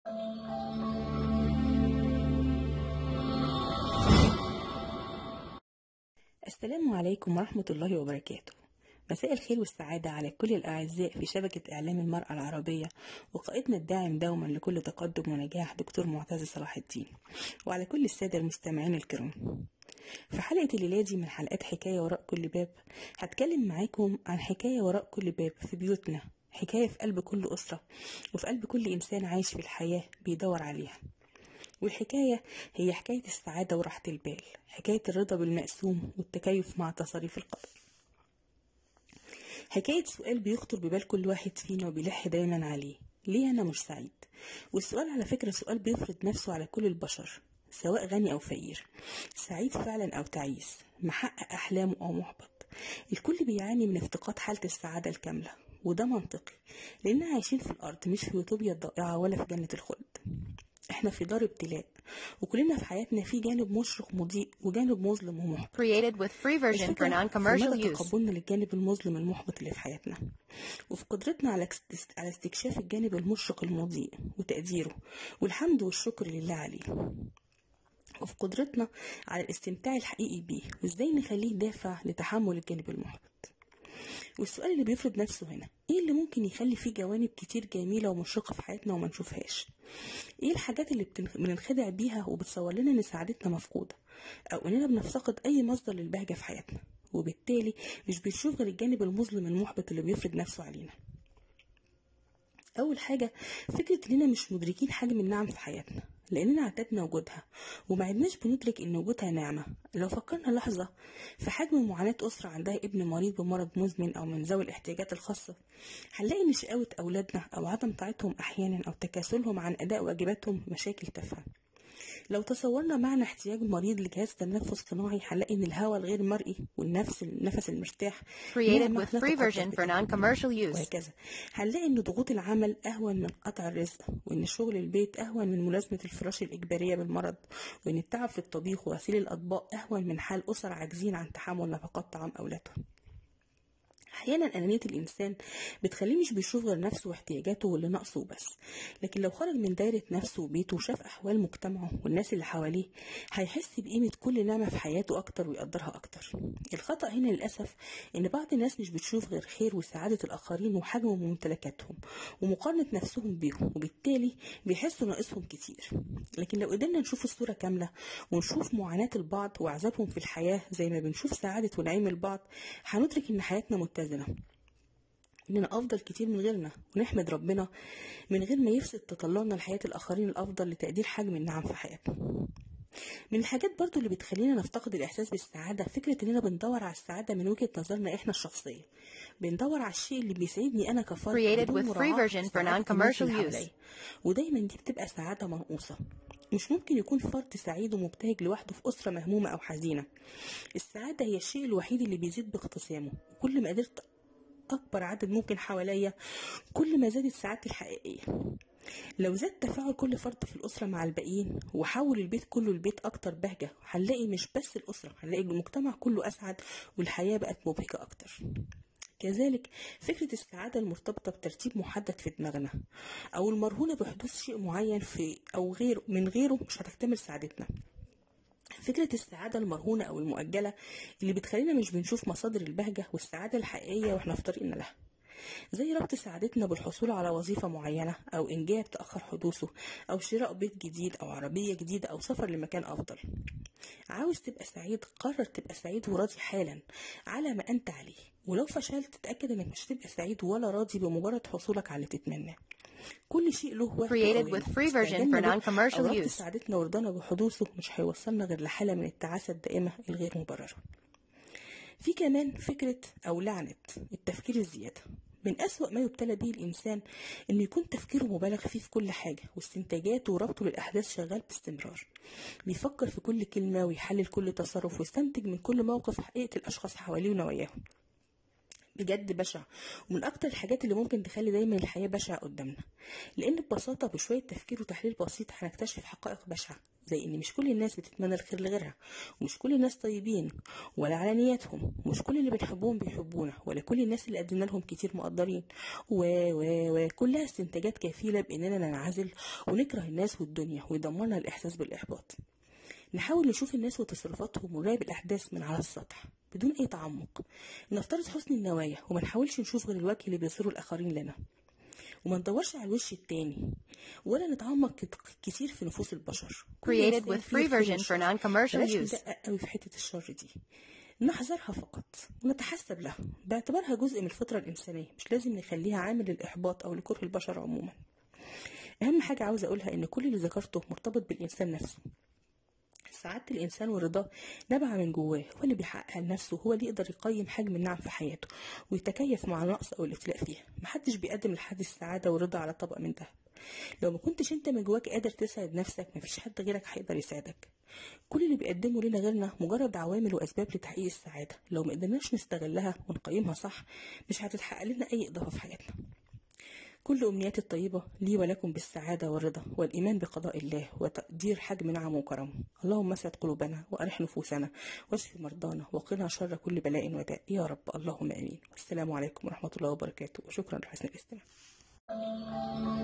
السلام عليكم ورحمة الله وبركاته مساء الخير والسعادة على كل الأعزاء في شبكة إعلام المرأة العربية وقائدنا الداعم دوما لكل تقدم ونجاح دكتور معتز صلاح الدين وعلى كل السادة المستمعين الكرام في حلقة الليلة دي من حلقات حكاية وراء كل باب هتكلم معاكم عن حكاية وراء كل باب في بيوتنا حكاية في قلب كل أسرة وفي قلب كل إنسان عايش في الحياة بيدور عليها والحكاية هي حكاية السعادة وراحة البال حكاية الرضا بالمقسوم والتكيف مع تصاريف القدر حكاية سؤال بيخطر ببال كل واحد فينا وبيلح دايما عليه ليه أنا مش سعيد والسؤال على فكرة سؤال بيفرض نفسه على كل البشر سواء غني أو فقير سعيد فعلا أو تعيس محقق أحلامه أو محبط الكل بيعاني من افتقاد حالة السعادة الكاملة وده منطقي لأننا عايشين في الأرض مش في يوتوبيا الضائعة ولا في جنة الخلد احنا في دار ابتلاء وكلنا في حياتنا في جانب مشرق مضيء وجانب مظلم ومحبط Created with free version for الفكرة في non-commercial مدى use. تقبلنا للجانب المظلم المحبط اللي في حياتنا وفي قدرتنا على اكست- على استكشاف الجانب المشرق المضيء وتقديره والحمد والشكر لله عليه وفي قدرتنا على الاستمتاع الحقيقي بيه وازاي نخليه دافع لتحمل الجانب المحبط والسؤال اللي بيفرض نفسه هنا ايه اللي ممكن يخلي فيه جوانب كتير جميلة ومشرقة في حياتنا وما نشوفهاش ايه الحاجات اللي بتنخ- بننخدع بيها وبتصور لنا ان سعادتنا مفقودة او اننا بنفتقد اي مصدر للبهجة في حياتنا وبالتالي مش بنشوف غير الجانب المظلم المحبط اللي بيفرض نفسه علينا أول حاجة فكرة إننا مش مدركين حجم النعم في حياتنا لأننا اعتدنا وجودها وما عدناش بندرك إن وجودها نعمة لو فكرنا لحظة في حجم معاناة أسرة عندها ابن مريض بمرض مزمن أو من ذوي الاحتياجات الخاصة هنلاقي إن شقاوة أولادنا أو عدم طاعتهم أحيانا أو تكاسلهم عن أداء واجباتهم مشاكل تافهة لو تصورنا معنى احتياج مريض لجهاز تنفس صناعي هنلاقي ان الهواء الغير مرئي والنفس النفس المرتاح ليها Created with معنى free تقدر version for بتاعها. non-commercial use. وهكذا هنلاقي ان ضغوط العمل اهون من قطع الرزق وان شغل البيت اهون من ملازمه الفراش الاجباريه بالمرض وان التعب في الطبيخ وغسيل الاطباق اهون من حال اسر عاجزين عن تحمل نفقات طعام اولادهم احيانا انانيه الانسان بتخليه مش بيشوف غير نفسه واحتياجاته واللي ناقصه وبس لكن لو خرج من دايره نفسه وبيته وشاف احوال مجتمعه والناس اللي حواليه هيحس بقيمه كل نعمه في حياته اكتر ويقدرها اكتر الخطا هنا للاسف ان بعض الناس مش بتشوف غير خير وسعاده الاخرين وحجم ممتلكاتهم ومقارنه نفسهم بيهم وبالتالي بيحسوا ناقصهم كتير لكن لو قدرنا نشوف الصوره كامله ونشوف معاناه البعض وعذابهم في الحياه زي ما بنشوف سعاده ونعيم البعض هندرك ان حياتنا متزنه اننا افضل كتير من غيرنا ونحمد ربنا من غير ما يفسد تطلعنا لحياه الاخرين الافضل لتقدير حجم النعم في حياتنا من الحاجات برضو اللي بتخلينا نفتقد الإحساس بالسعادة فكرة إننا بندور على السعادة من وجهة نظرنا إحنا الشخصية بندور على الشيء اللي بيسعدني أنا كفرد Created بدون with free مراعاة version for سعادة non-commercial الناس اللي use. حواليا. ودايما دي بتبقى سعادة منقوصة مش ممكن يكون فرد سعيد ومبتهج لوحده في أسرة مهمومة أو حزينة السعادة هي الشيء الوحيد اللي بيزيد باختصامه وكل ما قدرت أكبر عدد ممكن حواليا كل ما زادت سعادتي الحقيقية لو زاد تفاعل كل فرد في الأسرة مع الباقيين وحول البيت كله لبيت أكتر بهجة هنلاقي مش بس الأسرة هنلاقي المجتمع كله أسعد والحياة بقت مبهجة أكتر كذلك فكرة السعادة المرتبطة بترتيب محدد في دماغنا أو المرهونة بحدوث شيء معين في أو غيره من غيره مش هتكتمل سعادتنا فكرة السعادة المرهونة أو المؤجلة اللي بتخلينا مش بنشوف مصادر البهجة والسعادة الحقيقية وإحنا في طريقنا لها زي ربط سعادتنا بالحصول على وظيفة معينة أو إنجاب تأخر حدوثه أو شراء بيت جديد أو عربية جديدة أو سفر لمكان أفضل عاوز تبقى سعيد قرر تبقى سعيد وراضي حالا على ما أنت عليه ولو فشلت تتأكد إنك مش هتبقى سعيد ولا راضي بمجرد حصولك على اللي تتمناه كل شيء له وقت Created وأوان. with free version استعجالنا for به non-commercial أو ربط use. سعادتنا ورضانا بحدوثه مش هيوصلنا غير لحالة من التعاسة الدائمة الغير مبررة في كمان فكرة أو لعنة التفكير الزيادة من أسوأ ما يبتلى به الإنسان إنه يكون تفكيره مبالغ فيه في كل حاجة واستنتاجاته وربطه للأحداث شغال باستمرار بيفكر في كل كلمة ويحلل كل تصرف ويستنتج من كل موقف حقيقة الأشخاص حواليه ونواياهم بجد بشع ومن اكتر الحاجات اللي ممكن تخلي دايما الحياة بشعة قدامنا لان ببساطة بشوية تفكير وتحليل بسيط هنكتشف حقائق بشعة زي ان مش كل الناس بتتمنى الخير لغيرها ومش كل الناس طيبين ولا على نياتهم ومش كل اللي بنحبهم بيحبونا ولا كل الناس اللي قدمنا لهم كتير مقدرين و و و كلها استنتاجات كفيلة باننا ننعزل ونكره الناس والدنيا ويدمرنا الاحساس بالاحباط نحاول نشوف الناس وتصرفاتهم ونراقب الأحداث من على السطح بدون أي تعمق نفترض حسن النوايا وما نحاولش نشوف غير الوجه اللي بيصيره الآخرين لنا وما ندورش على الوش التاني ولا نتعمق كت- كتير في نفوس البشر كل Created إنسان with فيه free خير version وشر. for non-commercial بلاش use. ندقق قوي في حتة الشر دي نحذرها فقط ونتحسب لها باعتبارها جزء من الفطرة الإنسانية مش لازم نخليها عامل للإحباط أو لكره البشر عموما أهم حاجة عاوزة أقولها إن كل اللي ذكرته مرتبط بالإنسان نفسه سعادة الإنسان ورضاه نابعة من جواه هو اللي بيحققها لنفسه هو اللي يقدر يقيم حجم النعم في حياته ويتكيف مع النقص أو الابتلاء فيها محدش بيقدم لحد السعادة والرضا على طبق من دهب لو ما كنتش انت من جواك قادر تسعد نفسك مفيش حد غيرك هيقدر يساعدك كل اللي بيقدمه لنا غيرنا مجرد عوامل وأسباب لتحقيق السعادة لو ما قدرناش نستغلها ونقيمها صح مش هتتحقق لنا أي إضافة في حياتنا كل أمنياتي الطيبة لي ولكم بالسعادة والرضا والإيمان بقضاء الله وتقدير حجم نعمه وكرمه اللهم اسعد قلوبنا وأرح نفوسنا واشف مرضانا وقنا شر كل بلاء وداء يا رب اللهم آمين والسلام عليكم ورحمة الله وبركاته وشكرا لحسن الاستماع